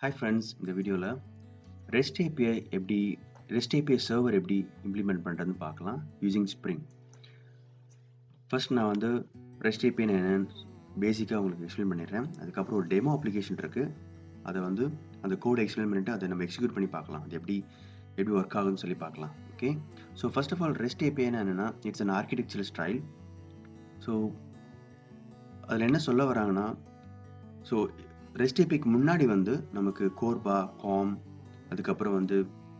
hi friends இந்த வீடியோவில் REST API எப்படி ரெஸ்ட் ஏபிஐ சர்வர் எப்படி இம்ப்ளிமெண்ட் பண்ணுறதுன்னு பார்க்கலாம் யூசிங் ஸ்ப்ரிங் ஃபர்ஸ்ட் நான் வந்து ரெஸ்ட் ஏபிஐ என்னென்னு பேசிக்காக உங்களுக்கு எக்ஸ்பிளைன் பண்ணிடுறேன் அதுக்கப்புறம் ஒரு டெமோ அப்ளிகேஷன் இருக்குது அதை வந்து அந்த கோடை எக்ஸ்பிளைன் பண்ணிவிட்டு அதை நம்ம எக்ஸிக்யூட் பண்ணி பார்க்கலாம் அது எப்படி எப்படி ஒர்க் ஆகுதுன்னு சொல்லி பார்க்கலாம் okay so first of all REST ஏபிஐனா என்னென்னா it's an architectural style so அதில் என்ன சொல்ல வராங்கன்னா ஸோ ரெஸ்ட் ஏபிக்கு முன்னாடி வந்து நமக்கு கோர்பா காம் அதுக்கப்புறம் வந்து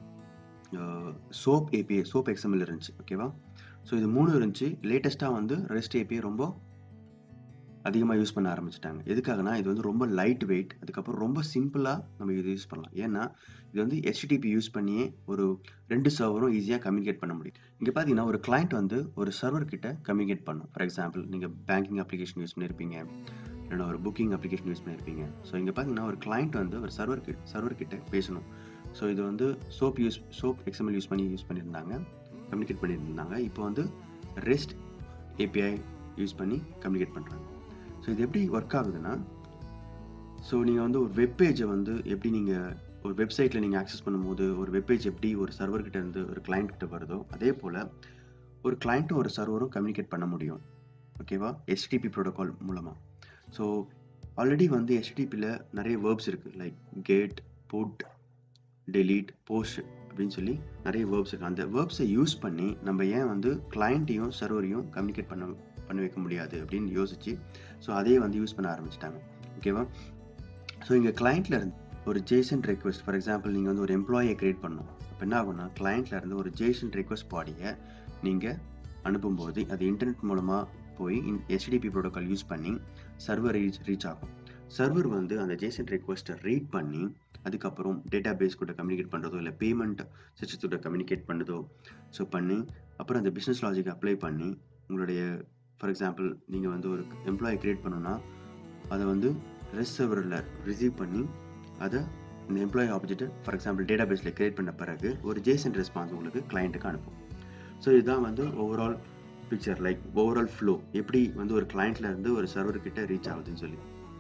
சோப் ஏபிஐ சோப் எக்ஸ்எம்எல் இருந்துச்சு ஓகேவா ஸோ இது மூணு இருந்துச்சு லேட்டஸ்ட்டாக வந்து ரெஸ்ட் ஏபிஐ ரொம்ப அதிகமாக யூஸ் பண்ண ஆரம்பிச்சிட்டாங்க எதுக்காகனா இது வந்து ரொம்ப லைட் வெயிட் அதுக்கப்புறம் ரொம்ப சிம்பிளாக நம்ம இது யூஸ் பண்ணலாம் ஏன்னா இது வந்து ஹெச்டிடிபி யூஸ் பண்ணியே ஒரு ரெண்டு சர்வரும் ஈஸியாக கம்யூனிகேட் பண்ண முடியும் இங்கே பார்த்தீங்கன்னா ஒரு கிளைண்ட் வந்து ஒரு சர்வர் கிட்ட கம்யூனிகேட் பண்ணும் ஃபார் எக்ஸாம்பிள் நீங்கள் பேங்கிங் அப்ளிகேஷன் யூஸ் பண்ணியிருப்பீங்க இல்லைன்னா ஒரு புக்கிங் அப்ளிகேஷன் யூஸ் பண்ணியிருப்பீங்க ஸோ இங்கே பார்த்தீங்கன்னா ஒரு கிளைண்ட் வந்து ஒரு சர்வர் கிட்ட சர்வர் கிட்ட பேசணும் ஸோ இது வந்து SOAP use SOAP XML use பண்ணி யூஸ் பண்ணியிருந்தாங்க கம்யூனிகேட் பண்ணியிருந்தாங்க இப்போ வந்து ரெஸ்ட் ஏபிஐ யூஸ் பண்ணி கம்யூனிகேட் பண்ணுறாங்க ஸோ இது எப்படி ஒர்க் ஆகுதுன்னா ஸோ நீங்கள் வந்து ஒரு வெப்பேஜை வந்து எப்படி நீங்கள் ஒரு வெப்சைட்டில் நீங்கள் ஆக்சஸ் பண்ணும்போது ஒரு வெப்பேஜ் எப்படி ஒரு சர்வர்கிட்ட இருந்து ஒரு கிளைண்ட் கிட்ட வருதோ அதே போல் ஒரு கிளைண்ட்டும் ஒரு சர்வரும் கம்யூனிகேட் பண்ண முடியும் ஓகேவா ஹெச்டிபி ப்ரோட்டோகால் மூலமாக ஸோ ஆல்ரெடி வந்து ஹெச்டிபியில் நிறைய வேர்ப்ஸ் இருக்குது like get put delete post அப்படின்னு சொல்லி நிறைய வேர்ப்ஸ் இருக்குது அந்த வேர்ப்ஸை யூஸ் பண்ணி நம்ம ஏன் வந்து கிளைண்ட்டையும் சர்வரையும் கம்யூனிகேட் பண்ண பண்ண வைக்க முடியாது அப்படின்னு யோசிச்சு ஸோ அதையே வந்து யூஸ் பண்ண ஆரம்பிச்சிட்டாங்க ஓகேவா ஸோ இங்கே கிளைண்ட்ல இருந்து ஒரு ஜேசன் ரெக்வஸ்ட் ஃபார் எக்ஸாம்பிள் நீங்கள் வந்து ஒரு எம்ப்ளாயை கிரியேட் பண்ணணும் அப்போ என்ன ஆகும்னா கிளைண்ட்ல இருந்து ஒரு ஜேசன் ரெக்வஸ்ட் பாடியை நீங்கள் அனுப்பும்போது அது இன்டர்நெட் மூலமாக போய் ஹெச்டிபி ப்ரோட்டோக்கால் யூஸ் பண்ணி சர்வர் ரீச் ரீச் ஆகும் சர்வர் வந்து அந்த ஜேசன் ரெக்வஸ்ட்டை ரீட் பண்ணி அதுக்கப்புறம் டேட்டா பேஸ் கூட கம்யூனிகேட் பண்ணுறதோ இல்லை பேமெண்ட் சிஸ்டத்தோட கம்யூனிகேட் பண்ணுறதோ ஸோ பண்ணி அப்புறம் அந்த பிஸ்னஸ் லாஜிக் அப்ளை பண்ணி உங்களுடைய ஃபார் எக்ஸாம்பிள் நீங்கள் வந்து ஒரு எம்ப்ளாயி க்ரியேட் பண்ணணும்னா அதை வந்து ரெஸ்ட் சர்வரில் ரிசீவ் பண்ணி அதை இந்த employee object for example data பேஸில் க்ரியேட் பண்ண பிறகு ஒரு ஜேசன் ரெஸ்பான்ஸ் உங்களுக்கு கிளைண்ட்டுக்கு அனுப்பும் ஸோ இதுதான் வந்து overall picture like overall flow எப்படி வந்து ஒரு கிளைண்ட்ல இருந்து ஒரு சர்வர் கிட்ட ரீச் ஆகுதுன்னு சொல்லி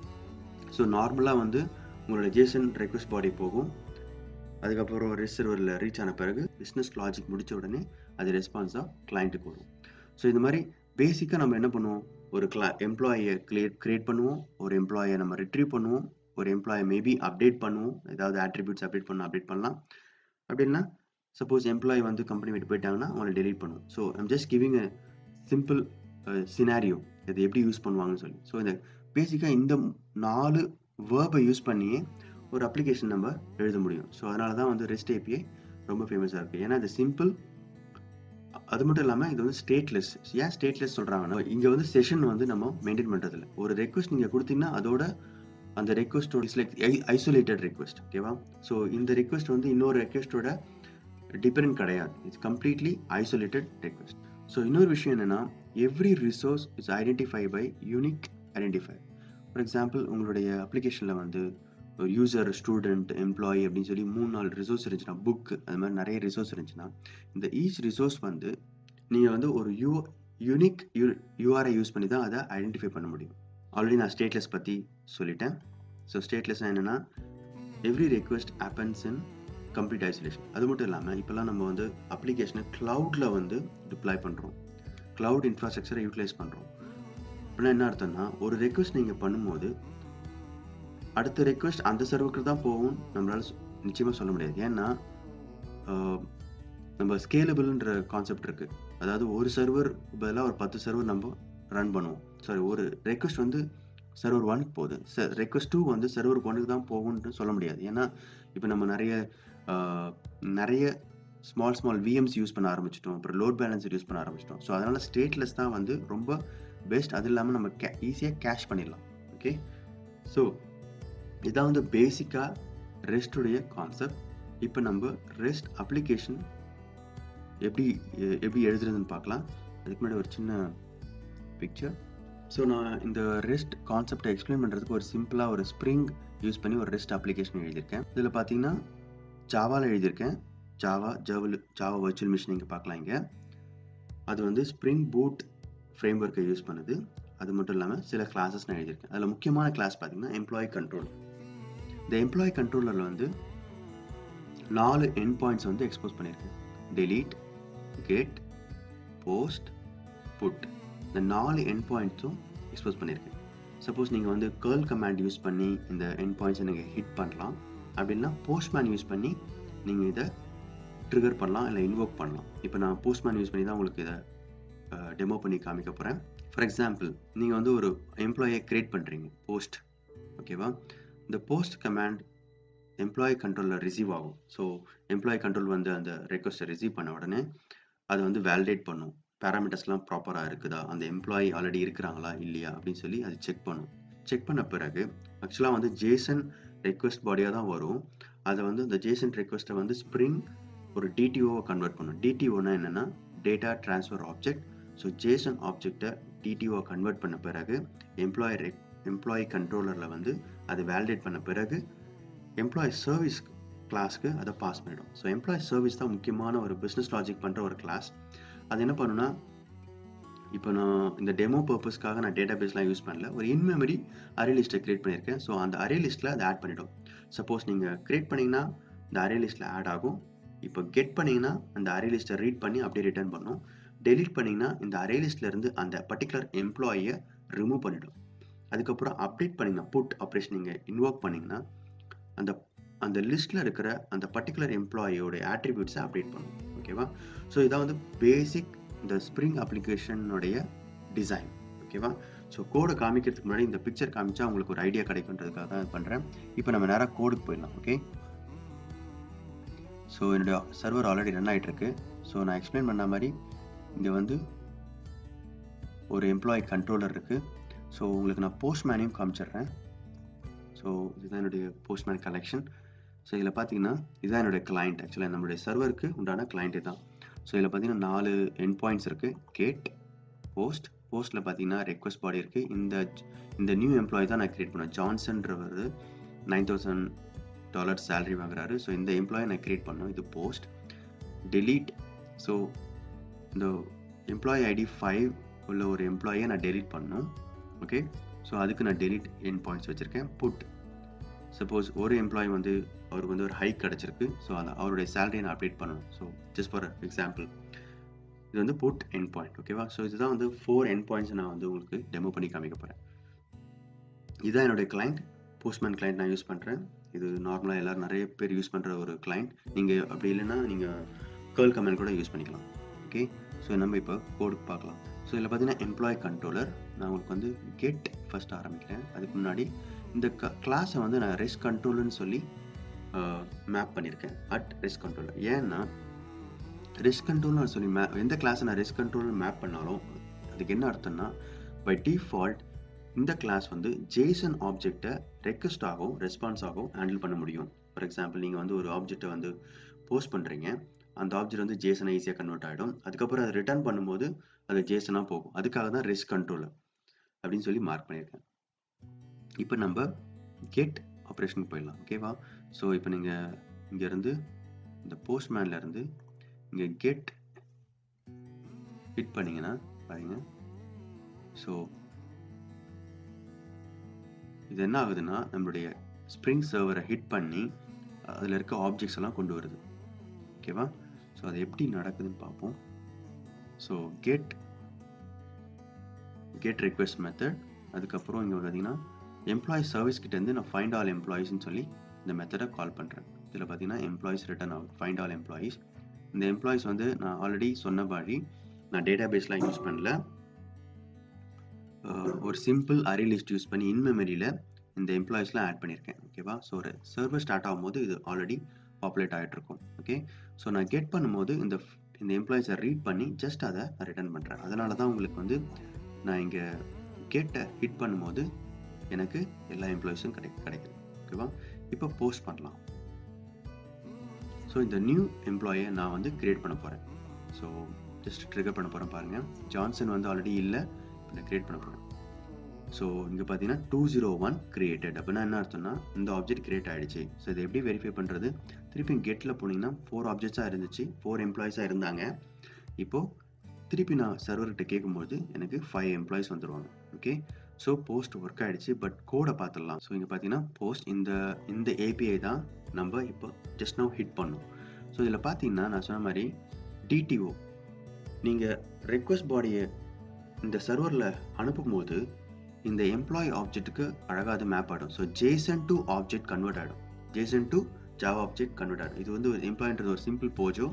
ஸோ நார்மலாக வந்து உங்களோட ஜேசன் ரெக்வஸ்ட் பாடி போகும் அதுக்கப்புறம் ரெஸ்ட் சர்வரில் ரீச் ஆன பிறகு பிஸ்னஸ் லாஜிக் முடித்த உடனே அது ரெஸ்பான்ஸாக கிளைண்ட்டுக்கு வரும் ஸோ இந்த மாதிரி பேசிக்காக நம்ம என்ன பண்ணுவோம் ஒரு கிளா எம்ப்ளாயை கிரியேட் கிரியேட் பண்ணுவோம் ஒரு எம்ப்ளாயை நம்ம ரிட்ரீவ் பண்ணுவோம் ஒரு எம்ப்ளாயை மேபி அப்டேட் பண்ணுவோம் ஏதாவது ஆட்ரிபியூட்ஸ் அப்டேட் பண்ண அப்டேட் பண்ணலாம் அப்படின்னா சப்போஸ் எம்ப்ளாயி வந்து கம்பெனி விட்டு போயிட்டாங்கன்னா அவங்களை டெலீட் பண்ணுவோம் so I'm just giving a simple scenario இது எப்படி யூஸ் பண்ணுவாங்கன்னு சொல்லி ஸோ இந்த பேசிக்காக இந்த நாலு வேர்பை யூஸ் பண்ணியே ஒரு அப்ளிகேஷன் நம்ம எழுத முடியும் ஸோ அதனால தான் வந்து ரெஸ்ட் ஏபிஐ ரொம்ப ஃபேமஸாக இருக்குது ஏன்னா இது சிம்பிள் அது மட்டும் இல்லாமல் இது வந்து ஸ்டேட்லெஸ் ஏன் ஸ்டேட்லெஸ் சொல்கிறாங்கன்னா இங்கே வந்து செஷன் வந்து நம்ம மெயின்டைன் பண்ணுறதில்ல ஒரு ரெக்வஸ்ட் நீங்கள் கொடுத்தீங்கன்னா அதோட அந்த ரெக்வஸ்டோட இஸ் லைக் ஐசோலேட்டட் ரெக்வஸ்ட் ஓகேவா ஸோ இந்த ரெக்வஸ்ட் வந்து இன்னொரு ரெக்வஸ்டோட டிபெண்ட் கிடையாது it's completely isolated request so இன்னொரு விஷயம் என்னென்னா every resource is identify by unique identify for example உங்களுடைய அப்ளிகேஷனில் வந்து ஒரு யூசர் ஸ்டூடெண்ட் எம்ப்ளாயி அப்படின்னு சொல்லி மூணு நாலு ரிசோர்ஸ் இருந்துச்சுன்னா புக் அது மாதிரி நிறைய ரிசோர்ஸ் இருந்துச்சுன்னா இந்த ஈச் ரிசோர்ஸ் வந்து நீங்கள் வந்து ஒரு U unique U URI use பண்ணி தான் அதை ஐடென்டிஃபை பண்ண முடியும் ஆல்ரெடி நான் ஸ்டேட்லெஸ் பற்றி சொல்லிட்டேன் ஸோ ஸ்டேட்லெஸ்னால் என்னென்னா every request happens in complete isolation அது மட்டும் இல்லாமல் இப்போல்லாம் நம்ம வந்து அப்ளிகேஷனை க்ளவுடில் வந்து டிப்ளாய் பண்ணுறோம் க்ளவுட் இன்ஃப்ராஸ்ட்ரக்சரை யூட்டிலைஸ் பண்ணுறோம் அப்படின்னா என்ன அர்த்தம்னா ஒரு ரெக்வஸ்ட் நீங்கள் பண்ணும்போது அடுத்த ரெக்வஸ்ட் அந்த சர்வருக்கு தான் போகும் நம்மளால நிச்சயமாக சொல்ல முடியாது ஏன்னா நம்ம ஸ்கேலபிள்ன்ற கான்செப்ட் இருக்குது அதாவது ஒரு சர்வர் பதிலாக ஒரு பத்து சர்வர் நம்ம ரன் பண்ணுவோம் சாரி ஒரு ரெக்வஸ்ட் வந்து சர்வர் ஒனுக்கு போகுது சார் ரெக்வஸ்ட் டூ வந்து சர்வர் ஒனுக்கு தான் போகும்னு சொல்ல முடியாது ஏன்னா இப்போ நம்ம நிறைய நிறைய ஸ்மால் ஸ்மால் விஎம்ஸ் யூஸ் பண்ண ஆரம்பிச்சிட்டோம் அப்புறம் லோட் பேலன்ஸர் யூஸ் பண்ண ஆரம்பிச்சிட்டோம் ஸோ அதனால் ஸ்டேட்லெஸ் தான் வந்து ரொம்ப பெஸ்ட் அது இல்லாமல் நம்ம கே ஈஸியாக கேஷ் பண்ணிடலாம் ஓகே ஸோ இதான் வந்து பேசிக்காக ரெஸ்டுடைய கான்செப்ட் இப்போ நம்ம ரெஸ்ட் அப்ளிகேஷன் எப்படி எப்படி எழுதுறதுன்னு பார்க்கலாம் அதுக்கு முன்னாடி ஒரு சின்ன பிக்சர் ஸோ நான் இந்த ரெஸ்ட் கான்செப்டை எக்ஸ்பிளைன் பண்ணுறதுக்கு ஒரு சிம்பிளாக ஒரு ஸ்ப்ரிங் யூஸ் பண்ணி ஒரு ரெஸ்ட் அப்ளிகேஷன் எழுதியிருக்கேன் இதில் பார்த்தீங்கன்னா ஜாவாவில் எழுதியிருக்கேன் ஜாவா ஜவல் ஜாவா வர்ச்சுவல் மிஷின் இங்கே பார்க்கலாம் இங்கே அது வந்து ஸ்ப்ரிங் பூட் ஃப்ரேம் ஒர்க்கை யூஸ் பண்ணுது அது மட்டும் இல்லாமல் சில கிளாஸஸ் நான் எழுதியிருக்கேன் அதில் முக்கியமான கிளாஸ் பார்த்தீங்கன்னா எம்ப்ளாயி கண்ட்ரோல் இந்த எம்ப்ளாயி கண்ட்ரோலரில் வந்து நாலு எண்ட் பாயிண்ட்ஸ் வந்து எக்ஸ்போஸ் பண்ணியிருக்கேன் delete கெட் போஸ்ட் புட் இந்த நாலு எண்ட் பாயிண்ட்ஸும் எக்ஸ்போஸ் பண்ணியிருக்கேன் சப்போஸ் நீங்கள் வந்து கேர்ள் கமாண்ட் யூஸ் பண்ணி இந்த எண்ட் பாயிண்ட்ஸை நீங்கள் ஹிட் பண்ணலாம் அப்படின்னா போஸ்ட்மேன் யூஸ் பண்ணி நீங்கள் இதை ட்ரிகர் பண்ணலாம் இல்லை இன்வோக் பண்ணலாம் இப்போ நான் போஸ்ட்மேன் யூஸ் பண்ணி தான் உங்களுக்கு இதை டெமோ பண்ணி காமிக்க போகிறேன் ஃபார் எக்ஸாம்பிள் நீங்கள் வந்து ஒரு எம்ப்ளாயை க்ரியேட் பண்ணுறீங்க போஸ்ட் ஓகேவா இந்த போஸ்ட் கமாண்ட் எம்ப்ளாயி கண்ட்ரோலில் ரிசீவ் ஆகும் ஸோ எம்ப்ளாயி கண்ட்ரோல் வந்து அந்த ரெக்வஸ்ட்டை ரிசீவ் பண்ண உடனே அதை வந்து வேலிடேட் பண்ணும் பேராமீட்டர்ஸ்லாம் ப்ராப்பராக இருக்குதா அந்த எம்ப்ளாயி ஆல்ரெடி இருக்கிறாங்களா இல்லையா அப்படின்னு சொல்லி அது செக் பண்ணும் செக் பண்ண பிறகு ஆக்சுவலாக வந்து ஜேசன் ரெக்வஸ்ட் பாடியாக தான் வரும் அதை வந்து அந்த ஜேசன் ரெக்வஸ்ட்டை வந்து ஸ்ப்ரிங் ஒரு டிடிஓவை கன்வெர்ட் பண்ணும் டிடிஓனா என்னென்னா data transfer object so JSON ஆப்ஜெக்டை டிடிஓ கன்வெர்ட் பண்ண பிறகு எம்ப்ளாயி ரெக் எம்ப்ளாயி கண்ட்ரோலரில் வந்து அதை வேலிடேட் பண்ண பிறகு எம்ப்ளாயி சர்வீஸ் கிளாஸ்க்கு அதை பாஸ் பண்ணிடும் ஸோ எம்ப்ளாயி சர்வீஸ் தான் முக்கியமான ஒரு பிஸ்னஸ் லாஜிக் பண்ணுற ஒரு கிளாஸ் அது என்ன பண்ணுன்னா இப்போ நான் இந்த டெமோ பர்பஸ்க்காக நான் டேட்டா பேஸ்லாம் யூஸ் பண்ணல ஒரு இன் மெமரி அரே லிஸ்ட்டை கிரியேட் பண்ணியிருக்கேன் ஸோ அந்த அரே லிஸ்ட்டில் அதை ஆட் பண்ணிடும் சப்போஸ் நீங்கள் கிரியேட் பண்ணிங்கன்னா இந்த அரே லிஸ்ட்டில் ஆட் ஆகும் இப்போ கெட் பண்ணிங்கன்னா அந்த அரே லிஸ்ட்டை ரீட் பண்ணி அப்படியே ரிட்டர்ன் பண்ணும் டெலிட் பண்ணிங்கன்னா இந்த அரே லிஸ்ட்லேருந்து அந்த பர்டிகுலர் எம்ப்ளாயியை ரிமூவ் பண்ணிடும் அதுக்கப்புறம் அப்டேட் பண்ணிங்கன்னா புட் ஆப்ரேஷன் நீங்கள் இன்வோக் பண்ணிங்கன்னா அந்த அந்த லிஸ்ட்டில் இருக்கிற அந்த பர்டிகுலர் எம்ப்ளாயியோட ஆட்ரிபியூட்ஸை அப்டேட் பண்ணும் ஓகேவா ஸோ இதான் வந்து பேசிக் இந்த ஸ்ப்ரிங் அப்ளிகேஷனுடைய டிசைன் ஓகேவா ஸோ கோடை காமிக்கிறதுக்கு முன்னாடி இந்த பிக்சர் காமிச்சா உங்களுக்கு ஒரு ஐடியா கிடைக்குன்றதுக்காக தான் பண்ணுறேன் இப்போ நம்ம நேராக கோடுக்கு போயிடலாம் ஓகே ஸோ என்னுடைய சர்வர் ஆல்ரெடி ரன் ஆகிட்டு இருக்கு ஸோ நான் எக்ஸ்பிளைன் பண்ண மாதிரி இங்கே வந்து ஒரு எம்ப்ளாயி கண்ட்ரோலர் இருக்குது ஸோ உங்களுக்கு நான் போஸ்ட்மேனையும் காமிச்சிடுறேன் ஸோ இதுதான் என்னுடைய போஸ்ட்மேன் கலெக்ஷன் ஸோ இதில் பார்த்தீங்கன்னா இதுதான் என்னுடைய கிளைண்ட் ஆக்சுவலாக நம்மளுடைய சர்வருக்கு உண்டான கிளைண்ட்டு தான் ஸோ இதில் பார்த்தீங்கன்னா நாலு எண்ட் பாயிண்ட்ஸ் இருக்குது கேட் போஸ்ட் போஸ்ட்டில் பார்த்தீங்கன்னா ரெக்வஸ்ட் பாடி இருக்குது இந்த இந்த நியூ எம்ப்ளாயி தான் நான் கிரியேட் பண்ணேன் ஜான்சன்றவர் நைன் தௌசண்ட் டாலர் சேலரி வாங்குறாரு ஸோ இந்த எம்ப்ளாயை நான் கிரியேட் பண்ணோம் இது போஸ்ட் delete ஸோ இந்த எம்ப்ளாயி ஐடி ஃபைவ் உள்ள ஒரு எம்ப்ளாயை நான் delete பண்ணணும் ஓகே ஸோ அதுக்கு நான் delete எண்ட் பாயிண்ட்ஸ் வச்சுருக்கேன் புட் சப்போஸ் ஒரு எம்ப்ளாயி வந்து அவருக்கு வந்து ஒரு ஹைக் கிடச்சிருக்கு ஸோ அதை அவருடைய சேலரியை நான் அப்டேட் பண்ணணும் ஸோ ஜஸ்ட் ஃபார் எக்ஸாம்பிள் இது வந்து புட் எண்ட் பாயிண்ட் ஓகேவா ஸோ இதுதான் வந்து ஃபோர் எண்ட் பாயிண்ட்ஸ் நான் வந்து உங்களுக்கு டெமோ பண்ணி காமிக்க போகிறேன் இதுதான் என்னுடைய கிளைண்ட் போஸ்ட்மேன் கிளைண்ட் நான் யூஸ் பண்ணுறேன் இது நார்மலாக எல்லோரும் நிறைய பேர் யூஸ் பண்ணுற ஒரு கிளைண்ட் நீங்கள் அப்படி இல்லைன்னா நீங்கள் கேர்ள் கமெண்ட் கூட யூஸ் பண்ணிக்கலாம் ஓகே ஸோ நம்ம இப்போ கோடுக்கு பார்க்கலாம் ஸோ இதில் பார்த்தீங்கன்னா எம்ப்ளாய் கண்ட்ரோலர் நான் உங்களுக்கு வந்து கெட் ஃபர்ஸ்ட் ஆரம்பிக்கிறேன் அதுக்கு முன்னாடி இந்த க கிளாஸை வந்து நான் ரெஸ்ட் கண்ட்ரோல்னு சொல்லி மேப் பண்ணியிருக்கேன் அட் ரெஸ்ட் கண்ட்ரோலர் ஏன்னா ரெஸ்ட் கண்ட்ரோல்னு சொல்லி மே எந்த கிளாஸை நான் ரெஸ்ட் கண்ட்ரோல் மேப் பண்ணாலும் அதுக்கு என்ன அர்த்தம்னா பை டிஃபால்ட் இந்த கிளாஸ் வந்து ஜேசன் ஆப்ஜெக்டை ரெக்வஸ்ட் ஆகும் ரெஸ்பான்ஸ் ஆகும் ஹேண்டில் பண்ண முடியும் ஃபார் எக்ஸாம்பிள் நீங்கள் வந்து ஒரு ஆப்ஜெக்டை வந்து போஸ்ட் பண்ணுறீங்க அந்த ஆப்ஜெக்ட் வந்து ஜேசனை ஈஸியாக கன்வெர்ட் ஆகிடும் அதுக்கப்புறம் அதை ரிட்டர்ன் பண்ணும்போது அது ஜேசனாக போகும் அதுக்காக தான் ரெஸ்ட் கண்ட்ரோல் அப்படின்னு சொல்லி மார்க் பண்ணியிருக்கேன் இப்போ நம்ம கெட் ஆப்ரேஷனுக்கு போயிடலாம் ஓகேவா ஸோ இப்போ நீங்கள் இங்கேருந்து இந்த போஸ்ட்மேன்லேருந்து இங்கே கெட் ஹிட் பண்ணீங்கன்னா பாருங்க ஸோ இது என்ன ஆகுதுன்னா நம்மளுடைய ஸ்ப்ரிங் சர்வரை ஹிட் பண்ணி அதில் இருக்க ஆப்ஜெக்ட்ஸ் எல்லாம் கொண்டு வருது ஓகேவா ஸோ அது எப்படி நடக்குதுன்னு பார்ப்போம் so get get request method அதுக்கப்புறம் இங்கே பார்த்தீங்கன்னா எம்ப்ளாயி சர்வீஸ் கிட்டேருந்து நான் ஃபைண்ட் ஆல் எம்ப்ளாயிஸ்னு சொல்லி இந்த மெத்தடை கால் பண்ணுறேன் இதில் பார்த்தீங்கன்னா எம்ப்ளாயிஸ் ரிட்டர்ன் ஆகும் ஃபைண்ட் ஆல் எம்ப்ளாயிஸ் இந்த எம்ப்ளாயிஸ் வந்து நான் ஆல்ரெடி சொன்ன மாதிரி நான் டேட்டா பேஸ்லாம் யூஸ் பண்ணல ஒரு சிம்பிள் அரே லிஸ்ட் யூஸ் பண்ணி இன் மெமரியில் இந்த எம்ப்ளாயிஸ்லாம் ஆட் பண்ணியிருக்கேன் ஓகேவா ஸோ ஒரு சர்வர் ஸ்டார்ட் ஆகும்போது இது ஆல்ரெடி பாப்புலேட் ஆகிட்டு இருக்கும் ஓகே ஸோ நான் கெட் பண்ணும்போது இந்த இந்த எம்ப்ளாயிஸை ரீட் பண்ணி ஜஸ்ட் அதை நான் ரிட்டர்ன் பண்ணுறேன் அதனால தான் உங்களுக்கு வந்து நான் இங்கே கெட்டை ஹிட் பண்ணும்போது எனக்கு எல்லா எம்ப்ளாயிஸும் கிடை கிடைக்குது ஓகேவா இப்போ போஸ்ட் பண்ணலாம் ஸோ இந்த நியூ எம்ப்ளாயை நான் வந்து கிரியேட் பண்ண போகிறேன் ஸோ ஜஸ்ட் ட்ரிகர் பண்ண போகிறேன் பாருங்கள் ஜான்சன் வந்து ஆல்ரெடி இல்லை இப்போ நான் கிரியேட் பண்ண போகிறேன் ஸோ இங்கே பார்த்தீங்கன்னா டூ ஜீரோ ஒன் கிரியேட்டட் அப்படின்னா என்ன அர்த்தம்னா இந்த ஆப்ஜெக்ட் கிரியேட் ஆகிடுச்சு ஸோ இதை எப்படி வெரிஃபை பண்ணுறது திருப்பி கெட்டில் போனீங்கன்னா ஃபோர் ஆப்ஜெக்ட்ஸாக இருந்துச்சு ஃபோர் எம்ப்ளாயிஸாக இருந்தாங்க இப்போது திருப்பி நான் சர்வர்கிட்ட கேட்கும்போது எனக்கு ஃபைவ் எம்ப்ளாயிஸ் வந்துடுவாங்க ஓகே ஸோ போஸ்ட் ஒர்க் ஆயிடுச்சு பட் கோடை பார்த்துடலாம் ஸோ இங்கே பார்த்தீங்கன்னா போஸ்ட் இந்த இந்த ஏபிஐ தான் நம்ம இப்போ ஜஸ்ட் நவ் ஹிட் பண்ணோம் ஸோ இதில் பார்த்தீங்கன்னா நான் சொன்ன மாதிரி டிடிஓ நீங்கள் ரெக்வஸ்ட் பாடியை இந்த சர்வரில் அனுப்பும்போது இந்த எம்ப்ளாயி ஆப்ஜெக்ட்டுக்கு அழகாக அது மேப் ஆகிடும் so JSON to object convert ஆகிடும் JSON to Java object convert ஆகிடும் இது வந்து ஒரு எம்ப்ளாயின்றது ஒரு சிம்பிள் போஜோ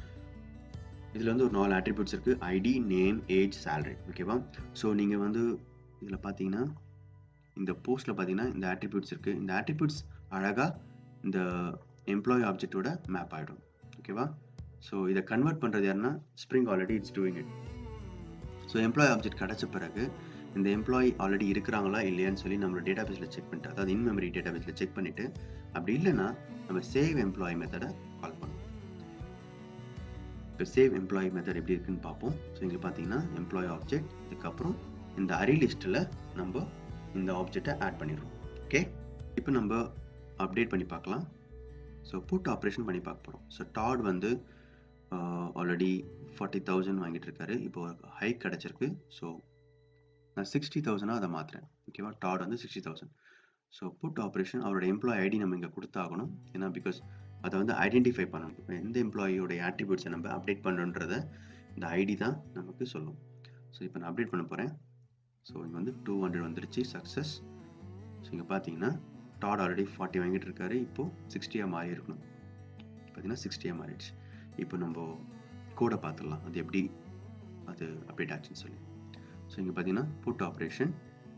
இதில் வந்து ஒரு நாலு ஆட்ரிபியூட்ஸ் இருக்குது ஐடி நேம் ஏஜ் சேலரி ஓகேவா ஸோ நீங்கள் வந்து இதில் பார்த்தீங்கன்னா இந்த போஸ்ட்டில் பார்த்தீங்கன்னா இந்த ஆட்ரிபியூட்ஸ் இருக்குது இந்த ஆட்ரிபியூட்ஸ் அழகாக இந்த எம்ப்ளாயி ஆப்ஜெக்டோட மேப் ஆகிடும் ஓகேவா ஸோ இதை கன்வெர்ட் பண்ணுறது யாருன்னா Spring already it's doing it so employee object கிடச்ச பிறகு இந்த எம்ப்ளாயி ஆல்ரெடி இருக்கிறாங்களா இல்லையான்னு சொல்லி நம்மளோட டேட்டா பேஸில் செக் பண்ணிட்டு அதாவது இன் மெமரி டேட்டா பேஸில் செக் பண்ணிவிட்டு அப்படி இல்லைன்னா நம்ம சேவ் எம்ப்ளாயி மெத்தடை கால் பண்ணணும் இப்போ சேவ் எம்ப்ளாயி மெத்தட் எப்படி இருக்குன்னு பார்ப்போம் ஸோ இங்கே பார்த்தீங்கன்னா எம்ப்ளாயி ஆப்ஜெக்ட் இதுக்கப்புறம் இந்த அரி லிஸ்ட்டில் நம்ம இந்த ஆப்ஜெக்டை ஆட் பண்ணிடுறோம் ஓகே இப்போ நம்ம அப்டேட் பண்ணி பார்க்கலாம் ஸோ புட் ஆப்ரேஷன் பண்ணி பார்க்க போகிறோம் ஸோ டாட் வந்து ஆல்ரெடி ஃபார்ட்டி தௌசண்ட் வாங்கிட்டு இருக்காரு இப்போ ஹைக் கிடச்சிருக்கு ஸோ நான் சிக்ஸ்டி தௌசண்டாக அதை மாற்றுறேன் ஓகேவா டாட் வந்து sixty thousand so put operation அவரோட எம்ப்ளாயி ஐடி நம்ம இங்கே கொடுத்தாகணும் ஏன்னா பிகாஸ் அதை வந்து ஐடென்டிஃபை பண்ணணும் எந்த எம்ப்ளாயியோடைய ஆட்ரிபியூட்ஸை நம்ம அப்டேட் பண்ணுன்றத இந்த ஐடி தான் நமக்கு சொல்லும் ஸோ இப்போ நான் அப்டேட் பண்ண போகிறேன் ஸோ இங்கே வந்து டூ ஹண்ட்ரட் வந்துருச்சு சக்ஸஸ் ஸோ இங்கே பார்த்தீங்கன்னா டாட் ஆல்ரெடி ஃபார்ட்டி வாங்கிட்டு இருக்காரு இப்போது சிக்ஸ்டியாக மாறி இருக்கணும் பார்த்தீங்கன்னா சிக்ஸ்டியாக மாறிடுச்சு இப்போ நம்ம கோடை பார்த்துடலாம் அது எப்படி அது அப்டேட் ஆச்சுன்னு சொல்லி ஸோ இங்கே பார்த்தீங்கன்னா புட் ஆப்ரேஷன்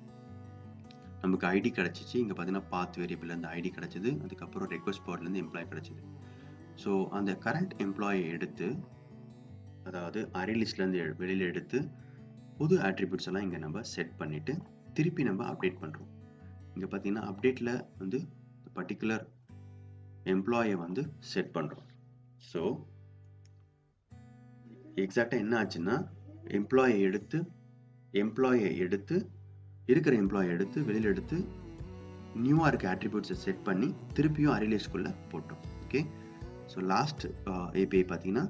நமக்கு ஐடி கிடச்சிச்சு இங்கே பார்த்தீங்கன்னா பாத் வேரியபிள் அந்த ஐடி கிடச்சிது அதுக்கப்புறம் ரெக்வஸ்ட் பாட்லேருந்து எம்ப்ளாய் கிடச்சிது ஸோ அந்த கரண்ட் எம்ப்ளாயை எடுத்து அதாவது அரை லிஸ்ட்லேருந்து வெளியில் எடுத்து புது ஆட்ரிபியூட்ஸ் எல்லாம் இங்கே நம்ம செட் பண்ணிவிட்டு திருப்பி நம்ம அப்டேட் பண்ணுறோம் இங்கே பார்த்தீங்கன்னா அப்டேட்டில் வந்து பர்டிகுலர் எம்ப்ளாயை வந்து செட் பண்ணுறோம் ஸோ எக்ஸாக்டாக என்ன ஆச்சுன்னா எம்ப்ளாயை எடுத்து எம்ப்ளாயை எடுத்து இருக்கிற எம்ப்ளாயை எடுத்து வெளியில் எடுத்து நியூவாக இருக்க ஆட்ரிபியூட்ஸை செட் பண்ணி திருப்பியும் அரிலேஸ்குள்ளே போட்டோம் ஓகே ஸோ லாஸ்ட் ஏபிஐ பார்த்தீங்கன்னா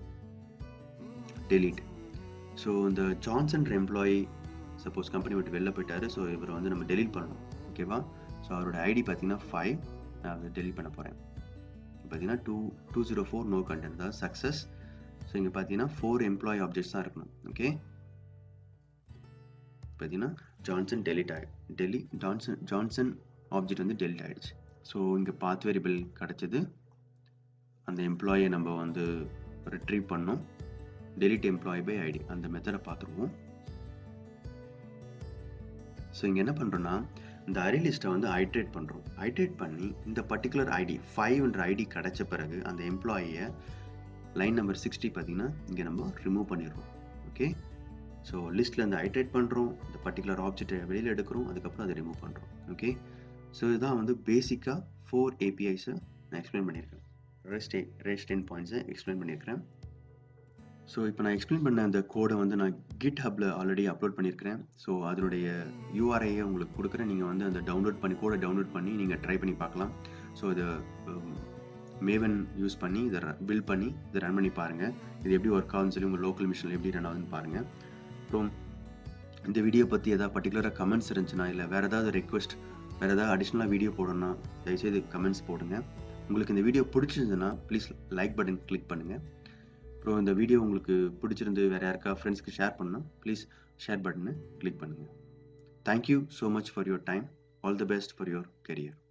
டெலீட் ஸோ இந்த ஜான்சன் எம்ப்ளாயி சப்போஸ் கம்பெனி விட்டு வெளில போயிட்டாரு ஸோ இவரை வந்து நம்ம டெலீட் பண்ணணும் ஓகேவா ஸோ அவரோட ஐடி பார்த்தீங்கன்னா ஃபைவ் நான் அதை டெலீட் பண்ண போகிறேன் பார்த்தீங்கன்னா two two zero four no content அதாவது சக்ஸஸ் ஸோ இங்கே பார்த்தீங்கன்னா ஃபோர் எம்ப்ளாயி ஆப்ஜெக்ட்ஸ் தான் இருக்கணும் ஓகே பார்த்தீங்கன்னா ஜான்சன் டெலிட் ஆகி டெலி ஜான்சன் ஜான்சன் ஆப்ஜெக்ட் வந்து டெலிட் ஆகிடுச்சு ஸோ இங்கே பாத் வேரியபிள் கிடச்சிது அந்த எம்ப்ளாயை நம்ம வந்து ரிட்ரீவ் பண்ணோம் டெலிட் எம்ப்ளாயி பை ஐடி அந்த மெத்தடை பார்த்துருவோம் ஸோ இங்கே என்ன பண்ணுறோன்னா இந்த அரி லிஸ்ட்டை வந்து ஐட்ரேட் பண்ணுறோம் ஐட்ரேட் பண்ணி இந்த பர்டிகுலர் ஐடி ஃபைவ்ன்ற ஐடி கிடச்ச பிறகு அந்த எம்ப்ளாயியை லைன் நம்பர் சிக்ஸ்டி பார்த்தீங்கன்னா இங்கே நம்ம ரிமூவ் பண்ணிடுறோம் ஓகே ஸோ லிஸ்ட்டில் இந்த ஐட்ரேட் பண்ணுறோம் இந்த பர்டிகுலர் ஆப்ஜெக்டை வெளியில் எடுக்கிறோம் அதுக்கப்புறம் அதை ரிமூவ் பண்ணுறோம் ஓகே ஸோ இதுதான் வந்து பேசிக்காக ஃபோர் ஏபிஐஸை நான் எக்ஸ்பிளைன் பண்ணியிருக்கேன் ரெஸ்ட் ரெஸ்ட் டென் பாயிண்ட்ஸை எக்ஸ்பிளைன் பண்ணியிருக்கிறேன் ஸோ இப்போ நான் எக்ஸ்பிளைன் பண்ண அந்த கோடை வந்து நான் கிட் ஹப்பில் ஆல்ரெடி அப்லோட் பண்ணியிருக்கிறேன் ஸோ அதனுடைய யூஆர்ஐயை உங்களுக்கு கொடுக்குறேன் நீங்கள் வந்து அந்த டவுன்லோட் பண்ணி கோடை டவுன்லோட் பண்ணி நீங்கள் ட்ரை பண்ணி பார்க்கலாம் ஸோ இதை மேவன் யூஸ் பண்ணி இதை பில்ட் பண்ணி இதை ரன் பண்ணி பாருங்கள் இது எப்படி ஒர்க் ஆகுதுன்னு சொல்லி உங்கள் லோக்கல் மிஷினில் எப்படி ரன் ஆகுதுன்னு பாருங்கள் அப்புறம் இந்த வீடியோ பற்றி ஏதாவது பர்டிகுலராக கமெண்ட்ஸ் இருந்துச்சுன்னா இல்லை வேறு ஏதாவது ரெக்வஸ்ட் வேறு ஏதாவது அடிஷ்னலாக வீடியோ போடணும்னா தயவுசெய்து கமெண்ட்ஸ் போடுங்க உங்களுக்கு இந்த வீடியோ பிடிச்சிருந்ததுன்னா ப்ளீஸ் லைக் பட்டன் கிளிக் பண்ணுங்கள் அப்புறம் இந்த வீடியோ உங்களுக்கு பிடிச்சிருந்து வேறு யாருக்கா ஃப்ரெண்ட்ஸ்க்கு ஷேர் பண்ணால் ப்ளீஸ் ஷேர் பட்டனை கிளிக் பண்ணுங்கள் thank you so much for your time all the best for your career